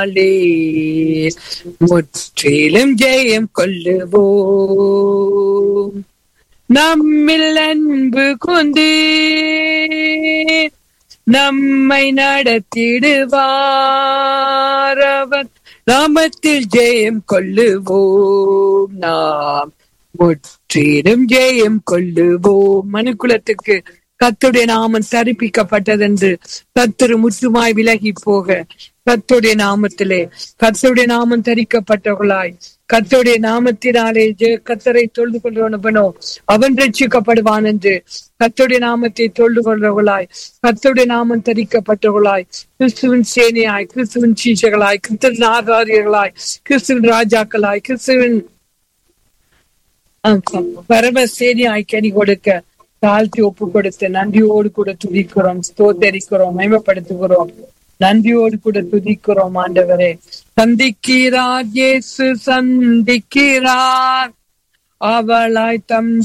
நாளே முற்றிலும் ஜெயம் கொள்ளுவோம் நம்மில் அன்பு கொண்டு நம்மை நடத்திடுவார் அவர் நாமத்தில் ஜெயம் கொள்ளுவோம் நாம் முற்றிலும் ஜெயம் கொள்ளுவோம் மனுக்குலத்துக்கு கத்துடைய நாமம் சரிப்பிக்கப்பட்டதென்று கத்துரு முற்றுமாய் விலகி போக கத்துடைய நாமத்திலே கத்துடைய நாமம் தரிக்கப்பட்டவர்களாய் கத்துடைய நாமத்தினாலே ஜெ- கத்தரை தொழுது கொள்வனோ அவன் ரட்சிக்கப்படுவான் என்று கத்துடைய நாமத்தை தொழுது கொள்றவர்களாய் கத்துடைய நாமம் தரிக்கப்பட்டவர்களாய் கிறிஸ்துவின் சேனையாய் கிறிஸ்துவின் சீசர்களாய் கிறிஸ்துவின் ஆதாரியர்களாய் கிறிஸ்துவின் ராஜாக்களாய் கிறிஸ்துவின் பரம சேனையாய் கனி கொடுக்க தாழ்த்தி ஒப்பு கொடுத்து நன்றியோடு கூட துதிக்கிறோம் ஸ்தோத்தரிக்கிறோம் மகிமைப்படுத்துகிறோம் நன்றியோடு கூட துதிக்கிறோம் ஆண்டவரே சந்திக்கிறார் இயேசு சந்திக்கிறார் அவளாய் தம்